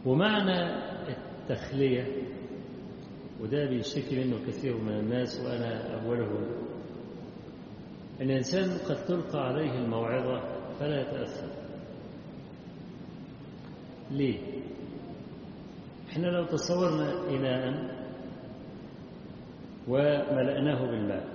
ومعنى التخلية وده بيشتكي منه كثير من الناس وأنا أولهم أن الإنسان قد تلقى عليه الموعظة فلا يتأثر ليه؟ احنا لو تصورنا إناء وملأناه بالماء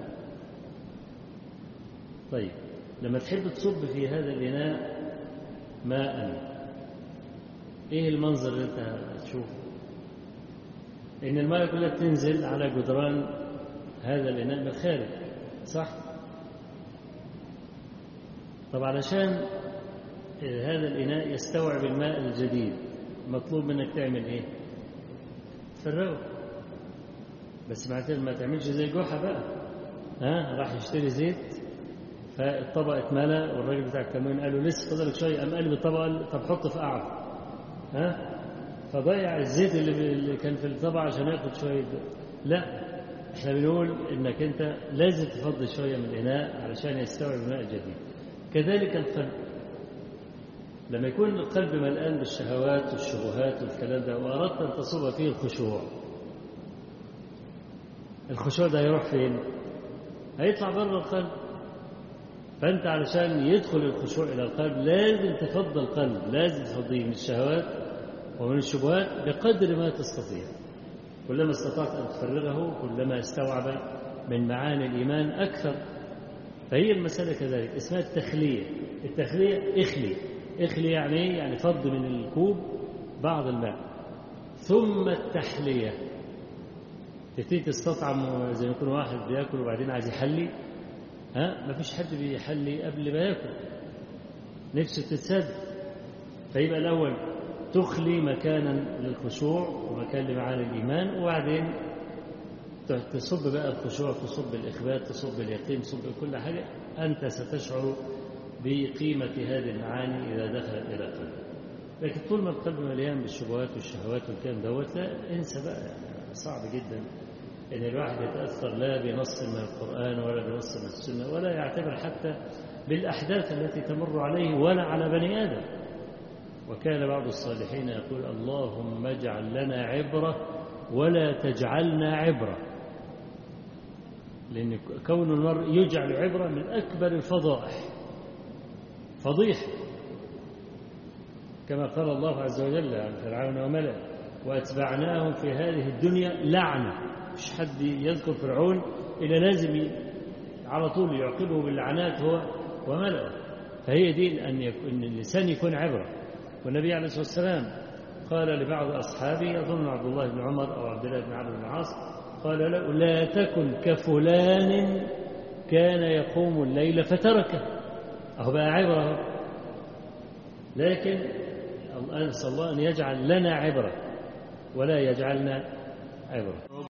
طيب لما تحب تصب في هذا الإناء ماء ايه المنظر اللي انت هتشوفه ان الماء كلها تنزل على جدران هذا الإناء من الخارج صح طب علشان هذا الإناء يستوعب الماء الجديد مطلوب منك تعمل ايه تفرغه بس بعد ما تعملش زي جحا بقى ها راح يشتري زيت فالطبق اتملى والراجل بتاع التموين قال له لسه فضلك شويه قام قلب الطبق طب حطه في قعر ها فضيع الزيت اللي, اللي كان في الطبق عشان ياخد شويه لا احنا بنقول انك انت لازم تفضي شويه من الاناء علشان يستوعب الماء الجديد كذلك القلب لما يكون القلب ملآن بالشهوات والشبهات والكلام ده وأردت أن تصب فيه الخشوع الخشوع ده هيروح فين؟ هيطلع بره القلب فأنت علشان يدخل الخشوع إلى القلب لازم تفضي القلب لازم تفضيه من الشهوات ومن الشبهات بقدر ما تستطيع كلما استطعت أن تفرغه كلما استوعب من معاني الإيمان أكثر فهي المسألة كذلك اسمها التخلية التخلية اخلي اخلي يعني ايه؟ يعني فض من الكوب بعض الماء ثم التحلية تبتدي تستطعم زي ما يكون واحد بياكل وبعدين عايز يحلي ها ما فيش حد بيحلي قبل ما ياكل نفسه تتسد فيبقى الأول تخلي مكانا للخشوع ومكان لمعاني الإيمان وبعدين تصب بقى الخشوع تصب الإخبات تصب اليقين تصب كل حاجة أنت ستشعر بقيمة هذه المعاني إذا دخلت إلى قلبك لكن طول ما القلب مليان بالشبهات والشهوات والكلام دوت لا انسى بقى يعني صعب جدا ان الواحد يتاثر لا بنص من القران ولا بنص من السنه ولا يعتبر حتى بالاحداث التي تمر عليه ولا على بني ادم وكان بعض الصالحين يقول اللهم اجعل لنا عبره ولا تجعلنا عبره لان كون المرء يجعل عبره من اكبر الفضائح فضيحه كما قال الله عز وجل عن فرعون وملأ وأتبعناهم في هذه الدنيا لعنة مش حد يذكر فرعون إلا لازم على طول يعقبه باللعنات هو وملأ فهي دي أن, يكون أن الإنسان يكون عبرة والنبي عليه الصلاة والسلام قال لبعض أصحابه أظن عبد الله بن عمر أو عبد الله بن عمرو بن العاص قال له لا تكن كفلان كان يقوم الليل فتركه أهو بقى عبرة لكن نسأل الله أن يجعل لنا عبرة ولا يجعلنا عبرة